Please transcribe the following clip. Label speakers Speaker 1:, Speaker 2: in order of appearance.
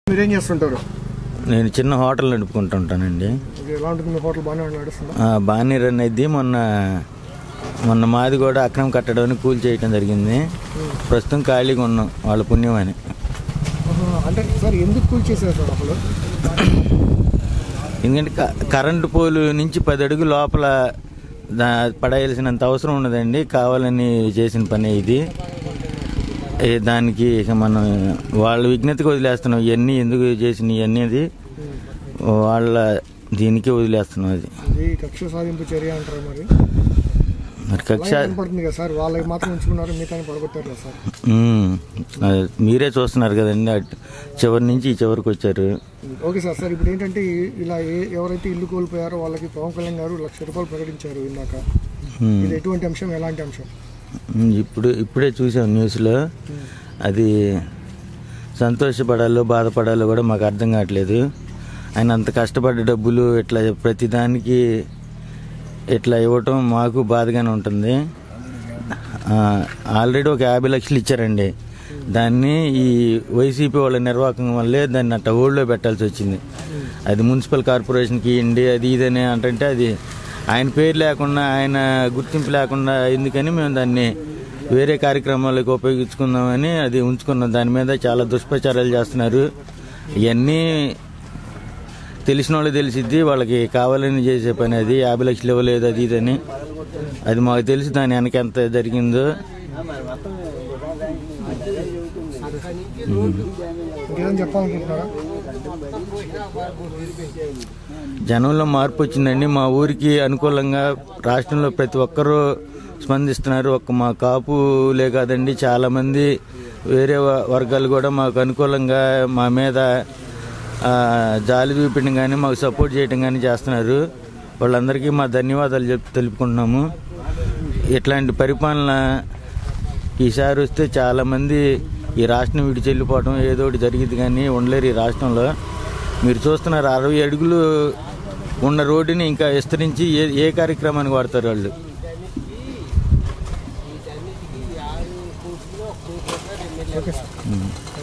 Speaker 1: మీరేం చేస్తుంటారు
Speaker 2: నేను చిన్న హోటల్ నడుపుకుంటుంటానండి
Speaker 1: ఇది ఎలా ఉంటుంది మీ హోటల్ బాగానే నడుస్తుందా
Speaker 2: ఆ, బాగానే రన్ అయింది మొన్న మొన్న మాది కూడా అక్రమ కట్టడం కూల్ చేయటం జరిగింది ప్రస్తుతం ఖాళీగా ఉన్నాం వాళ్ళ పుణ్యం అని
Speaker 1: ఆహా, అంటే సార్ ఎందుకు కూల్ చేశారు సార్ అసలు
Speaker 2: ఎందుకంటే క- కరెంటు పోలు నుంచి పది అడుగు లోపల దా పడేయాల్సినంత అవసరం ఉన్నదండి కావాలని చేసిన పని ఇది ఏ దానికి ఇక మనం వాళ్ళ విజ్ఞతకి వదిలేస్తున్నాం ఇవన్నీ ఎందుకు చేసిన ఇవన్నీ అది వాళ్ళ దీనికి వదిలేస్తున్నాం అది
Speaker 1: ఇది కక్ష సాధింపు చర్య అంటారు మరి
Speaker 2: మరి కక్ష
Speaker 1: అలాగే కనపడుతుంది కదా సార్ వాళ్ళకి మాత్రం ఉంచుకున్నారు మిగతా పడగొట్టారు కదా సార్
Speaker 2: ఉమ్, అది మీరే చూస్తున్నారు కదండి అటు చివరి నుంచి ఈ చివరికి వచ్చారు
Speaker 1: ఓకే సార్ సార్ ఇప్పుడు ఏంటంటే ఈ- ఇలా ఏ- ఎవరైతే ఇల్లు కోల్పోయారో వాళ్ళకి పవన్ కళ్యాణ్ గారు లక్ష రూపాయలు ప్రకటించారు ఇందాక
Speaker 2: ఉమ్,
Speaker 1: ఇది ఎటువంటి అంశం ఎలాంటి అంశం
Speaker 2: ఉమ్, ఇప్పుడు ఇప్పుడే చూసాం న్యూస్లో అది సంతోషపడాలో బాధపడాలో కూడా మాకు అర్థం కావట్లేదు ఆయన అంత కష్టపడ్డ డబ్బులు ఇట్లా ప్రతిదానికి ఇట్లా ఇవ్వటం మాకు బాధగానే ఉంటుంది ఆ, ఆల్రెడీ ఒక యాభై లక్షలు ఇచ్చారండి దాన్ని ఈ వైసీపీ వాళ్ళ నిర్వాహకం వల్లే దాన్ని అట్ట హోల్డ్లో పెట్టాల్సి వచ్చింది అది మున్సిపల్ కార్పొరేషన్కి ఇండి అది ఇదని అంటే అది ఆయన పేరు లేకుండా ఆయన గుర్తింపు లేకుండా ఎందుకని మేము దాన్ని వేరే కార్యక్రమాలకు ఉపయోగించుకుందామని అది ఉంచుకున్నాం దాని మీద చాలా దుష్ప్రచారాలు చేస్తున్నారు ఇవన్నీ తెలిసిన వాళ్ళు తెలిసిద్ది వాళ్ళకి కావాలని చేసే పని అది యాభై లక్షలు ఇవ్వలేదు అది ఇదని అది మాకు తెలిసి దాని వెనక ఎంత జరిగిందో
Speaker 1: ఇంకేదైనా చెప్పాలనుకుంటున్నారా
Speaker 2: జనంలో మార్పు వచ్చిందండి మా ఊరికి అనుకూలంగా రాష్ట్రంలో ప్రతి ఒక్కరూ స్పందిస్తున్నారు ఒక్క మా కాపులే కాదండి చాలా మంది వేరే వ- వర్గాలు కూడా మాకు అనుకూలంగా మా మీద ఆ, జాలి చూపించడం కానీ మాకు సపోర్ట్ చేయడం కానీ చేస్తున్నారు వాళ్ళందరికీ మా ధన్యవాదాలు చెప్ తెలుపుకుంటున్నాము ఇట్లాంటి పరిపాలన ఈసారి వస్తే చాలా మంది ఈ రాష్ట్రం విడిచి వెళ్ళిపోవడం ఏదో ఒకటి జరిగింది కానీ ఉండలేరు ఈ రాష్ట్రంలో మీరు చూస్తున్నారు అరవై అడుగులు ఉన్న రోడ్డుని ఇంకా విస్తరించి ఏ ఏ కార్యక్రమానికి వాడతారు వాళ్ళు
Speaker 1: ఓకే సార్
Speaker 2: ఉం.